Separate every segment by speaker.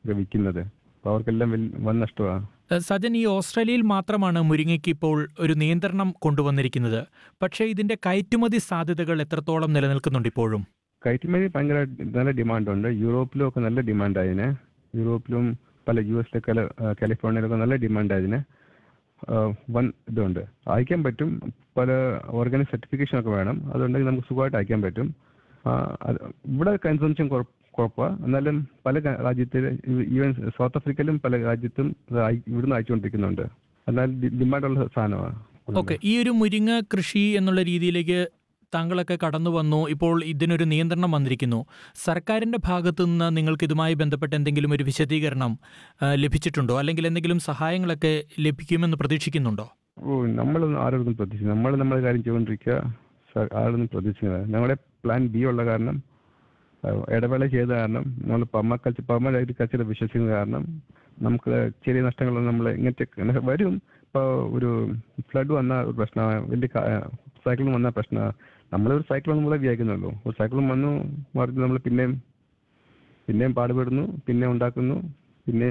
Speaker 1: വിൽക്കുന്നത് അപ്പോൾ അവർക്കെല്ലാം വലിയ വൻ നഷ്ടമാണ്
Speaker 2: ഏഹ് സജൻ ഈ ഓസ്ട്രേലിയയിൽ മാത്രമാണ് മുരിങ്ങയ്ക്ക് ഇപ്പോൾ ഒരു നിയന്ത്രണം കൊണ്ടുവന്നിരിക്കുന്നത് പക്ഷേ ഇതിന്റെ കയറ്റുമതി സാധ്യതകൾ എത്രത്തോളം നിലനിൽക്കുന്നുണ്ട് ഇപ്പോഴും
Speaker 1: കയറ്റുമതി ഭയങ്കര നല്ല ഡിമാൻഡുണ്ട് യൂറോപ്പിലും ഒക്കെ നല്ല ഡിമാൻഡ് അതിന് യൂറോപ്പിലും പല യു എസിലെ കല കാലിഫോർണിയയിലൊക്കെ നല്ല ഡിമാൻഡ് അതിന് ആഹ് വൻ ഇതുണ്ട് അയക്കാൻ പറ്റും പല ഓർഗാനിക് സർട്ടിഫിക്കേഷൻ ഒക്കെ വേണം അതുണ്ടെങ്കിൽ നമുക്ക് സുഖമായിട്ട് അയക്കാൻ പറ്റും ആഹ് അത് ഇവിടെ കൺസംഷൻ കുഴപ്പമാണ് എന്നാലും പല ക- രാജ്യത്തിൽ ഈവൻ സൗത്ത് ആഫ്രിക്കയിലും പല രാജ്യത്തും ഇത് അയ- ഇവിടുന്ന് അയച്ചുകൊണ്ടിരിക്കുന്നുണ്ട് എന്നാൽ ഡിമാൻഡുള്ള സാധനമാണ്
Speaker 2: ഓക്കെ ഈ ഒരു മുരിങ്ങ കൃഷി എന്നുള്ള രീതിയിലേക്ക് താങ്കളൊക്കെ കടന്നു വന്നു ഇപ്പോൾ ഇതിനൊരു നിയന്ത്രണം വന്നിരിക്കുന്നു സർക്കാരിന്റെ ഭാഗത്തു നിന്ന് നിങ്ങൾക്ക് ഇതുമായി ബന്ധപ്പെട്ട് എന്തെങ്കിലും ഒരു വിശദീകരണം ആ, ലഭിച്ചിട്ടുണ്ടോ അല്ലെങ്കിൽ എന്തെങ്കിലും സഹായങ്ങളൊക്കെ ലഭിക്കുമെന്ന് പ്രതീക്ഷിക്കുന്നുണ്ടോ
Speaker 1: ഓ നമ്മളൊന്നും ആരോടും പ്രതീക്ഷിക്കുന്നു നമ്മൾ നമ്മുടെ കാര്യം ചെയ്തുകൊണ്ടിരിക്കുക സ- ആരോടും പ്രതീക്ഷിക്കുന്നത് ഞങ്ങളുടെ പ്ലാൻ ബി ഉള്ള കാരണം ആ, ഇടവേള ചെയ്ത കാരണം നമ്മൾ പെർമക്കൾച്ചർ പെർമനന്റ് അഗ്രികൾച്ചർ വിശ്വസിക്കുന്ന കാരണം നമുക്ക് ചെറിയ നഷ്ടങ്ങളൊന്നും നമ്മൾ ഇങ്ങനത്തെ വരും ഇപ്പോൾ ഒരു ഫ്ലഡ് വന്ന ഒരു പ്രശ്നമാണ് വലിയ സൈക്ലോൺ വന്ന പ്രശ്നമാണ് നമ്മളൊരു സൈക്ലോൺ നമ്മളെ വിചാരിക്കുന്നുള്ളൂ ഒരു സൈക്ലോൺ വന്നു മറിച്ച് നമ്മൾ പിന്നെയും പിന്നെയും പാടുപെടുന്നു പിന്നെ ഉണ്ടാക്കുന്നു പിന്നെ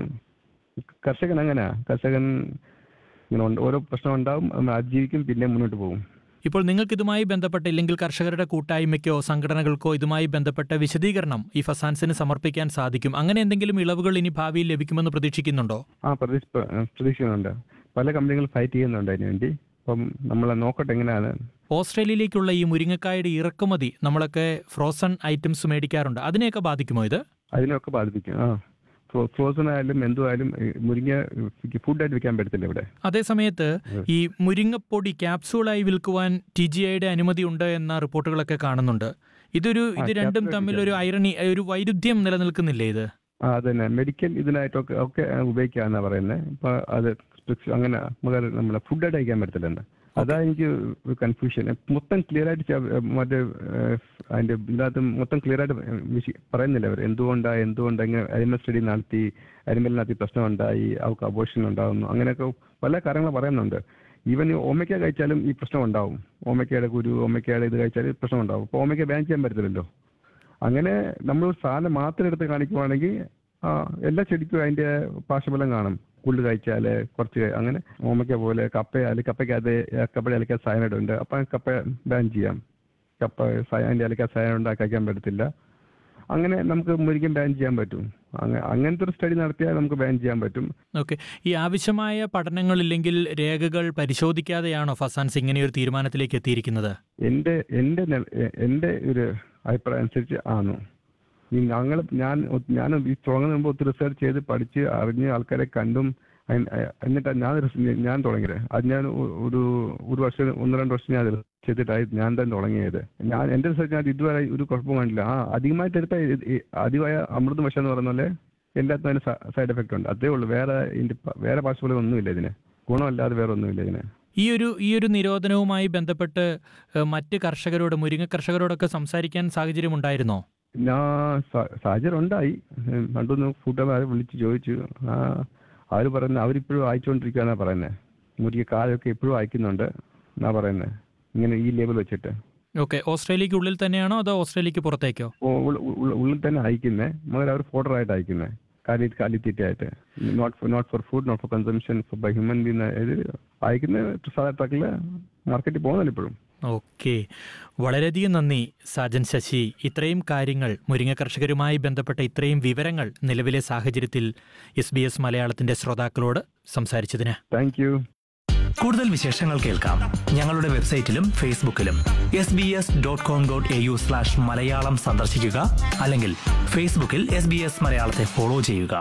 Speaker 1: കർഷകൻ അങ്ങനെയാ കർഷകൻ ഇങ്ങനെ ഉണ്ട്- ഓരോ പ്രശ്നം ഉണ്ടാവും നമ്മൾ അതിജീവിക്കും പിന്നെ മുന്നോട്ട് പോകും
Speaker 2: ഇപ്പോൾ നിങ്ങൾക്ക് ഇതുമായി ബന്ധപ്പെട്ട ഇല്ലെങ്കിൽ കർഷകരുടെ കൂട്ടായ്മയ്ക്കോ സംഘടനകൾക്കോ ഇതുമായി ബന്ധപ്പെട്ട വിശദീകരണം ഈ ഫസാൻസിന് സമർപ്പിക്കാൻ സാധിക്കും അങ്ങനെ എന്തെങ്കിലും ഇളവുകൾ ഇനി ഭാവിയിൽ ലഭിക്കുമെന്ന് പ്രതീക്ഷിക്കുന്നുണ്ടോ
Speaker 1: ആ പ്രതീക്ഷ പ്രതീക്ഷിക്കുന്നുണ്ട് പല കമ്പനികൾ ഫൈറ്റ് ചെയ്യുന്നുണ്ട് അതിന് വേണ്ടി അപ്പം നമ്മൾ നോക്കട്ടെ എങ്ങനെയാണ്
Speaker 2: ഓസ്ട്രേലിയയിലേക്കുള്ള ഈ മുരിങ്ങക്കായുടെ ഇറക്കുമതി നമ്മളൊക്കെ ഫ്രോസൺ ഐറ്റംസ് മേടിക്കാറുണ്ട് അതിനെയൊക്കെ ബാധിക്കുമോ ഇത്
Speaker 1: അതിനൊക്കെ ബാധിപ്പിക്കും ആ ഫ്രോസൺ ആയാലും എന്തുമായാലും ഈ മുരിങ്ങ ഫുഡായിട്ട് വിൽക്കാൻ പറ്റത്തില്ല ഇവിടെ
Speaker 2: അതേസമയത്ത് ഈ മുരിങ്ങപ്പൊടി ക്യാപ്സൂളായി വിൽക്കുവാൻ ടി ജി ഐയുടെ അനുമതി ഉണ്ട് എന്ന റിപ്പോർട്ടുകളൊക്കെ കാണുന്നുണ്ട് ഇതൊരു ഇത്
Speaker 1: ആ,
Speaker 2: രണ്ടും
Speaker 1: capsule
Speaker 2: തമ്മിൽ ഒരു ഐറണി ഒരു വൈരുദ്ധ്യം നിലനിൽക്കുന്നില്ലേ ഇത്
Speaker 1: ആ അതന്നെ മെഡിക്കൽ ഇതിനായിട്ടൊക്കെ ഒക്കെ ഉപയോഗിക്കാന്നാ പറയുന്നത് ഇപ്പൊ അത് സ്ട്രിക്സ് അങ്ങനെ നമുക്ക് നമ്മളെ ഫുഡായിട്ട് കഴിക്കാൻ പറ്റത്തില്ലെന്ന് അതാ എനിക്ക് ഒരു കൺഫ്യൂഷൻ മൊത്തം ക്ലിയർ ആയിട്ട് ചെ- മറ്റേ ഏഹ്, അതിന്റെ ഇതിനകത്ത് മൊത്തം ക്ലിയർ ആയിട്ട് വിശി- പറയുന്നില്ല അവർ എന്തുകൊണ്ടാ എന്തുകൊണ്ട് ഇങ്ങനെ അനിമൽ സ്റ്റഡി നടത്തി അനിമലിനകത്ത് പ്രശ്നം ഉണ്ടായി അവർക്ക് അബോഷൻ ഉണ്ടാകുന്നു അങ്ങനെയൊക്കെ പല കാര്യങ്ങൾ പറയുന്നുണ്ട് ഈവൻ ഓമയ്ക്ക കഴിച്ചാലും ഈ പ്രശ്നം ഉണ്ടാവും ഓമയ്ക്കയുടെ കുരു ഓമയ്ക്കയുടെ ഇത് കഴിച്ചാൽ പ്രശ്നം ഉണ്ടാവും അപ്പോൾ ഓമയ്ക്ക ബാൻ ചെയ്യാൻ പറ്റത്തില്ലല്ലോ അങ്ങനെ നമ്മൾ ഒരു സാധനം മാത്രം എടുത്ത് കാണിക്കുവാണെങ്കിൽ ആ, എല്ലാ ചെടിക്കും അതിന്റെ പാർശ്വഫലം കാണും പുല്ല് കഴിച്ചാല് കുറച്ച് കഴി- അങ്ങനെ ഓമയ്ക്ക പോലെ കപ്പ അല്ലെങ്കിൽ കപ്പയ്ക്കകത്ത് കപ്പയുടെ ഇലക്ക സയനൈഡ് ഉണ്ട് അപ്പം കപ്പ ബാൻ ചെയ്യാം കപ്പ അതിന്റെ ഇലക്ക സയനൈഡ് ഉണ്ടാക്കി കഴിക്കാൻ പറ്റത്തില്ല അങ്ങനെ നമുക്ക് മുരിക്കും ബാൻ ചെയ്യാൻ പറ്റും അങ്ങ- അങ്ങനത്തെ ഒരു സ്റ്റഡി നടത്തിയാൽ നമുക്ക് ബാൻ ചെയ്യാൻ പറ്റും
Speaker 2: ഓക്കെ ഈ ആവശ്യമായ പഠനങ്ങളില്ലെങ്കിൽ രേഖകൾ പരിശോധിക്കാതെയാണോ ഫസാൻസ് ഇങ്ങനെ ഒരു തീരുമാനത്തിലേക്ക് എത്തിയിരിക്കുന്നത്
Speaker 1: എന്റെ എന്റെ നെ- എ- എന്റെ ഒരു അഭിപ്രായം അനുസരിച്ച് ആണ് ഈ ഞങ്ങൾ ഞാൻ ഒ- ഞാൻ ഈ തുടങ്ങുന്ന മുമ്പ് ഒത്തിരി റിസർച്ച് ചെയ്ത് പഠിച്ച് അറിഞ്ഞ് ആൾക്കാരെ കണ്ടും അയിൻ- അ- എന്നിട്ടാണ് ഞാൻ റിസ- ഞാൻ തുടങ്ങിയത് അത് ഞാൻ ഒ- ഒരു ഒരു വർഷം ഒന്ന് രണ്ട് വർഷം ഞാൻ അത് ചെയ്തിട്ടായി ഞാൻ തന്നെ തുടങ്ങിയത് ഞാൻ എന്റെ റിസർച്ച് ഞാൻ ഇതുവരെ ഒരു കുഴപ്പവും കണ്ടില്ല ആ അധികമായിട്ട് എടുത്ത ഈ- ഈ അധികമായ അമൃതം വിഷം എന്ന് പറയുന്ന പോലെ എല്ലാത്തിനും അതിന് സൈഡ് എഫക്റ്റ് ഉണ്ട് അതേ ഉള്ളൂ വേറെ ഇതിന്റെ പ- വേറെ പാർശ്വഫലം ഒന്നുമില്ല ഇതിന് ഗുണമല്ലാതെ വേറെ ഒന്നുമില്ല ഇതിന്
Speaker 2: ഈ ഒരു ഈ ഒരു നിരോധനവുമായി ബന്ധപ്പെട്ട് ഏഹ്, മറ്റ് കർഷകരോട് മുരിങ്ങ കർഷകരോടൊക്കെ സംസാരിക്കാൻ സാഹചര്യം ഉണ്ടായിരുന്നോ
Speaker 1: ഞാൻ സ- സാഹചര്യം ഉണ്ടായി ഉം, രണ്ടുമൂന്ന് കൂട്ടുകാരെ വിളിച്ച് ചോദിച്ചു ആ അവർ പറയുന്നത് അവരിപ്പോഴും അയച്ചുകൊണ്ടിരിക്കുകയെന്നാ പറയുന്നത് മുരിക കായൊക്കെ ഇപ്പോഴും അയക്കുന്നുണ്ട് എന്നാ പറയുന്നത് ഇങ്ങനെ ഈ ലേബൽ വെച്ചിട്ട്
Speaker 2: ഓക്കെ ഓസ്ട്രേലിയക്ക് ഉള്ളിൽ തന്നെയാണോ അതോ ഓസ്ട്രേലിയക്ക് പുറത്തേക്കോ
Speaker 1: ഉ- ഉള്ള- ഉള്ള- ഉള്ളിൽ തന്നെ അയക്കുന്നത് മगर അവർ ഫോർഡർ ആയിട്ട് അയക്കുന്നത് കാലി കാലിത്തീറ്റയായിട്ട് not not for food not for consumption for by human being ഇത് അയക്കുന്ന സാധാരണ ട്രക്കിൽ മാർക്കറ്റിൽ പോകുന്നില്ല ഇപ്പോഴും
Speaker 2: ഓക്കെ വളരെയധികം നന്ദി സാജൻ ശശി ഇത്രയും കാര്യങ്ങൾ മുരിങ്ങ കർഷകരുമായി ബന്ധപ്പെട്ട ഇത്രയും വിവരങ്ങൾ നിലവിലെ സാഹചര്യത്തിൽ എസ് ബി എസ് മലയാളത്തിന്റെ ശ്രോതാക്കളോട് സംസാരിച്ചതിന്
Speaker 1: താങ്ക് യു
Speaker 3: കൂടുതൽ വിശേഷങ്ങൾ കേൾക്കാം ഞങ്ങളുടെ വെബ്സൈറ്റിലും ഫേസ്ബുക്കിലും S B S dot com dot A U slash Malayalam സന്ദർശിക്കുക അല്ലെങ്കിൽ ഫേസ്ബുക്കിൽ എസ് ബി എസ് മലയാളത്തെ ഫോളോ ചെയ്യുക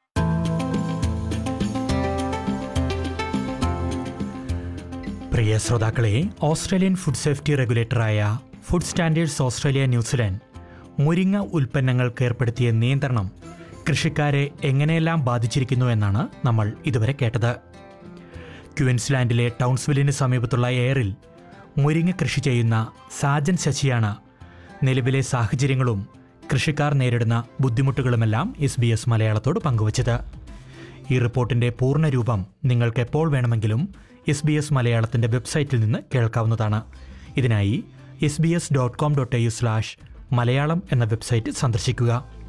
Speaker 2: പ്രിയ ശ്രോതാക്കളെ ഓസ്ട്രേലിയൻ ഫുഡ് സേഫ്റ്റി റെഗുലേറ്ററായ ഫുഡ് സ്റ്റാൻഡേർഡ്സ് ഓസ്ട്രേലിയ ന്യൂസിലാൻഡ് മുരിങ്ങ ഉൽപ്പന്നങ്ങൾക്ക് ഏർപ്പെടുത്തിയ നിയന്ത്രണം കൃഷിക്കാരെ എങ്ങനെയെല്ലാം ബാധിച്ചിരിക്കുന്നു എന്നാണ് നമ്മൾ ഇതുവരെ കേട്ടത് ക്യൂൻസ്ലാൻഡിലെ ടൗൺസ്വില്ലിന് സമീപത്തുള്ള എയറിൽ മുരിങ്ങ കൃഷി ചെയ്യുന്ന സാജൻ ശശിയാണ് നിലവിലെ സാഹചര്യങ്ങളും കൃഷിക്കാർ നേരിടുന്ന ബുദ്ധിമുട്ടുകളുമെല്ലാം എസ് ബി എസ് മലയാളത്തോട് പങ്കുവച്ചത് ഈ റിപ്പോർട്ടിന്റെ പൂർണ്ണരൂപം നിങ്ങൾക്ക് എപ്പോൾ വേണമെങ്കിലും എസ് ബി എസ് മലയാളത്തിന്റെ വെബ്സൈറ്റിൽ നിന്ന് കേൾക്കാവുന്നതാണ് ഇതിനായി S B S dot com dot A U slash Malayalam എന്ന വെബ്സൈറ്റ് സന്ദർശിക്കുക